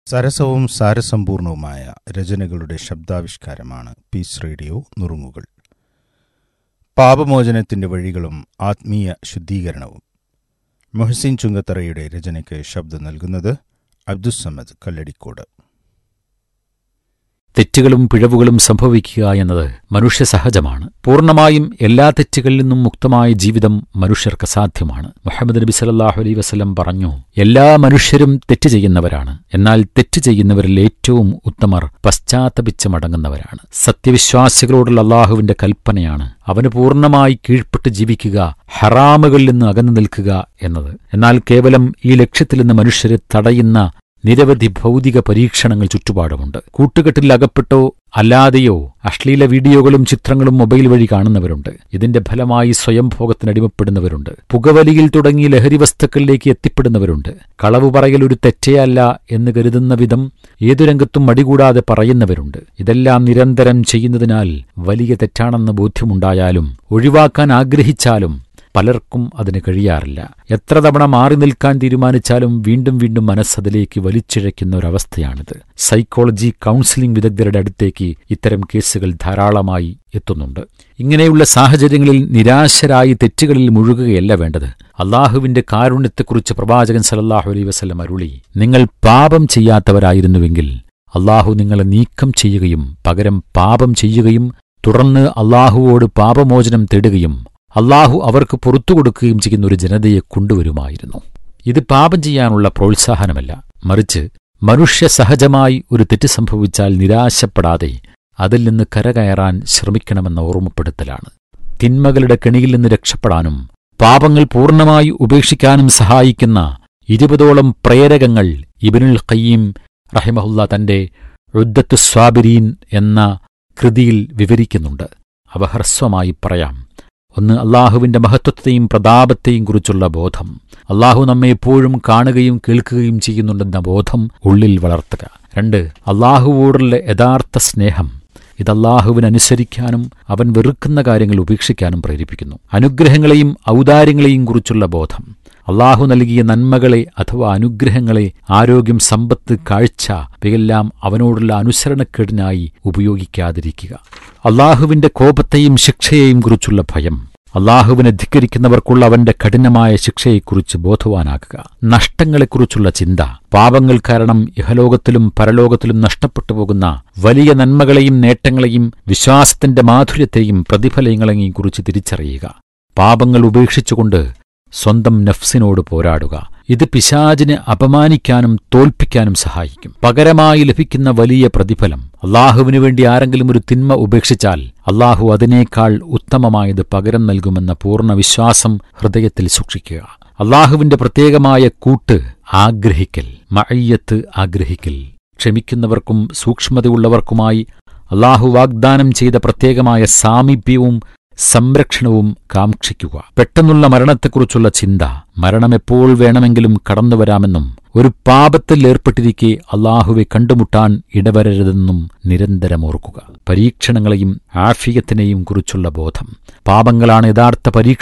സരസവും സാരസമ്പൂർണവുമായ രചനകളുടെ ശബ്ദാവിഷ്കാരമാണ് piece radio നുറുങ്ങുകൾ പാപമോചനത്തിന്റെ വഴികളും ആത്മീയ ശുദ്ധീകരണവും മൊഹസിൻ ചുങ്കത്തറയുടെ രചനയ്ക്ക് ശബ്ദം നൽകുന്നത് അബ്ദുസമ്മദ് കല്ലടിക്കോട് തെറ്റുകളും പിഴവുകളും സംഭവിക്കുക എന്നത് മനുഷ്യ സഹജമാണ് പൂർണ്ണമായും എല്ലാ തെറ്റുകളിൽ നിന്നും മുക്തമായ ജീവിതം മനുഷ്യർക്ക് സാധ്യമാണ് മുഹമ്മദ് നബി സല്ലല്ലാഹു അലൈഹി വസല്ലം പറഞ്ഞു എല്ലാ മനുഷ്യരും തെറ്റ് ചെയ്യുന്നവരാണ് എന്നാൽ തെറ്റ് ചെയ്യുന്നവരിൽ ഏറ്റവും ഉത്തമർ പശ്ചാത്തപിച്ച് മടങ്ങുന്നവരാണ് സത്യവിശ്വാസികളോടുള്ള അള്ളാഹുവിന്റെ കൽപ്പനയാണ് അവന് പൂർണ്ണമായി കീഴ്പ്പെട്ട് ജീവിക്കുക ഹറാമുകളിൽ നിന്ന് അകന്നു നിൽക്കുക എന്നത് എന്നാൽ കേവലം ഈ ലക്ഷ്യത്തിൽ നിന്ന് മനുഷ്യരെ തടയുന്ന നിരവധി ഭൗതിക പരീക്ഷണങ്ങൾ ചുറ്റുപാടുമുണ്ട് കൂട്ടുകെട്ടിൽ അകപ്പെട്ടോ അല്ലാതെയോ അശ്ലീല വീഡിയോകളും ചിത്രങ്ങളും മൊബൈൽ വഴി കാണുന്നവരുണ്ട് ഇതിന്റെ ഫലമായി സ്വയംഭോഗത്തിനടിമപ്പെടുന്നവരുണ്ട് പുകവലിയിൽ തുടങ്ങി ലഹരി വസ്തുക്കളിലേക്ക് എത്തിപ്പെടുന്നവരുണ്ട് കളവ് പറയൽ ഒരു തെറ്റേയല്ല എന്ന് കരുതുന്ന വിധം ഏതു രംഗത്തും മടികൂടാതെ പറയുന്നവരുണ്ട് ഇതെല്ലാം നിരന്തരം ചെയ്യുന്നതിനാൽ വലിയ തെറ്റാണെന്ന് ബോധ്യമുണ്ടായാലും ഒഴിവാക്കാൻ ആഗ്രഹിച്ചാലും പലർക്കും അതിന് കഴിയാറില്ല എത്ര തവണ മാറി നിൽക്കാൻ തീരുമാനിച്ചാലും വീണ്ടും വീണ്ടും മനസ്സതിലേക്ക് വലിച്ചിഴയ്ക്കുന്ന ഒരവസ്ഥയാണിത് സൈക്കോളജി കൗൺസിലിംഗ് വിദഗ്ധരുടെ അടുത്തേക്ക് ഇത്തരം കേസുകൾ ധാരാളമായി എത്തുന്നുണ്ട് ഇങ്ങനെയുള്ള സാഹചര്യങ്ങളിൽ നിരാശരായി തെറ്റുകളിൽ മുഴുകുകയല്ല വേണ്ടത് അള്ളാഹുവിന്റെ കാരുണ്യത്തെക്കുറിച്ച് പ്രവാചകൻ സലല്ലാഹു അലൈ വസ്ലം അരുളി നിങ്ങൾ പാപം ചെയ്യാത്തവരായിരുന്നുവെങ്കിൽ അള്ളാഹു നിങ്ങളെ നീക്കം ചെയ്യുകയും പകരം പാപം ചെയ്യുകയും തുടർന്ന് അള്ളാഹുവോട് പാപമോചനം തേടുകയും അള്ളാഹു അവർക്ക് പുറത്തു കൊടുക്കുകയും ചെയ്യുന്ന ഒരു ജനതയെ കൊണ്ടുവരുമായിരുന്നു ഇത് പാപം ചെയ്യാനുള്ള പ്രോത്സാഹനമല്ല മറിച്ച് മനുഷ്യ സഹജമായി ഒരു തെറ്റ് സംഭവിച്ചാൽ നിരാശപ്പെടാതെ അതിൽ നിന്ന് കരകയറാൻ ശ്രമിക്കണമെന്ന ഓർമ്മപ്പെടുത്തലാണ് തിന്മകളുടെ കെണിയിൽ നിന്ന് രക്ഷപ്പെടാനും പാപങ്ങൾ പൂർണ്ണമായി ഉപേക്ഷിക്കാനും സഹായിക്കുന്ന ഇരുപതോളം പ്രേരകങ്ങൾ ഇബനുൽ ഖയ്യീം റഹിമഹുല്ല തന്റെ റുദ്ദത്തു സ്വാബിരീൻ എന്ന കൃതിയിൽ വിവരിക്കുന്നുണ്ട് അവ ഹ്രസ്വമായി പറയാം ഒന്ന് അള്ളാഹുവിന്റെ മഹത്വത്തെയും പ്രതാപത്തെയും കുറിച്ചുള്ള ബോധം അള്ളാഹു നമ്മെ എപ്പോഴും കാണുകയും കേൾക്കുകയും ചെയ്യുന്നുണ്ടെന്ന ബോധം ഉള്ളിൽ വളർത്തുക രണ്ട് അള്ളാഹുവോടുള്ള യഥാർത്ഥ സ്നേഹം ഇത് അള്ളാഹുവിനനുസരിക്കാനും അവൻ വെറുക്കുന്ന കാര്യങ്ങൾ ഉപേക്ഷിക്കാനും പ്രേരിപ്പിക്കുന്നു അനുഗ്രഹങ്ങളെയും ഔദാര്യങ്ങളെയും കുറിച്ചുള്ള ബോധം അള്ളാഹു നൽകിയ നന്മകളെ അഥവാ അനുഗ്രഹങ്ങളെ ആരോഗ്യം സമ്പത്ത് കാഴ്ച ഇവയെല്ലാം അവനോടുള്ള അനുസരണക്കേടിനായി ഉപയോഗിക്കാതിരിക്കുക അള്ളാഹുവിന്റെ കോപത്തെയും ശിക്ഷയെയും കുറിച്ചുള്ള ഭയം അള്ളാഹുവിനെ ധിക്കരിക്കുന്നവർക്കുള്ള അവന്റെ കഠിനമായ ശിക്ഷയെക്കുറിച്ച് ബോധവാനാക്കുക നഷ്ടങ്ങളെക്കുറിച്ചുള്ള ചിന്ത പാപങ്ങൾ കാരണം ഇഹലോകത്തിലും പരലോകത്തിലും നഷ്ടപ്പെട്ടു പോകുന്ന വലിയ നന്മകളെയും നേട്ടങ്ങളെയും വിശ്വാസത്തിന്റെ മാധുര്യത്തെയും പ്രതിഫലങ്ങളെയും കുറിച്ച് തിരിച്ചറിയുക പാപങ്ങൾ ഉപേക്ഷിച്ചുകൊണ്ട് സ്വന്തം നഫ്സിനോട് പോരാടുക ഇത് പിശാചിനെ അപമാനിക്കാനും തോൽപ്പിക്കാനും സഹായിക്കും പകരമായി ലഭിക്കുന്ന വലിയ പ്രതിഫലം അള്ളാഹുവിനു വേണ്ടി ആരെങ്കിലും ഒരു തിന്മ ഉപേക്ഷിച്ചാൽ അള്ളാഹു അതിനേക്കാൾ ഉത്തമമായത് പകരം നൽകുമെന്ന പൂർണ്ണ വിശ്വാസം ഹൃദയത്തിൽ സൂക്ഷിക്കുക അള്ളാഹുവിന്റെ പ്രത്യേകമായ കൂട്ട് ആഗ്രഹിക്കൽ മഴയ്യത്ത് ആഗ്രഹിക്കൽ ക്ഷമിക്കുന്നവർക്കും സൂക്ഷ്മതയുള്ളവർക്കുമായി അള്ളാഹു വാഗ്ദാനം ചെയ്ത പ്രത്യേകമായ സാമീപ്യവും സംരക്ഷണവും കാക്ഷിക്കുക പെട്ടെന്നുള്ള മരണത്തെക്കുറിച്ചുള്ള ചിന്ത മരണമെപ്പോൾ വേണമെങ്കിലും കടന്നുവരാമെന്നും ഒരു പാപത്തിൽ ഏർപ്പെട്ടിരിക്കെ അള്ളാഹുവെ കണ്ടുമുട്ടാൻ ഇടവരരുതെന്നും നിരന്തരം ഓർക്കുക പരീക്ഷണങ്ങളെയും ആഫിയത്തിനെയും കുറിച്ചുള്ള ബോധം പാപങ്ങളാണ് യഥാർത്ഥ പരീക്ഷ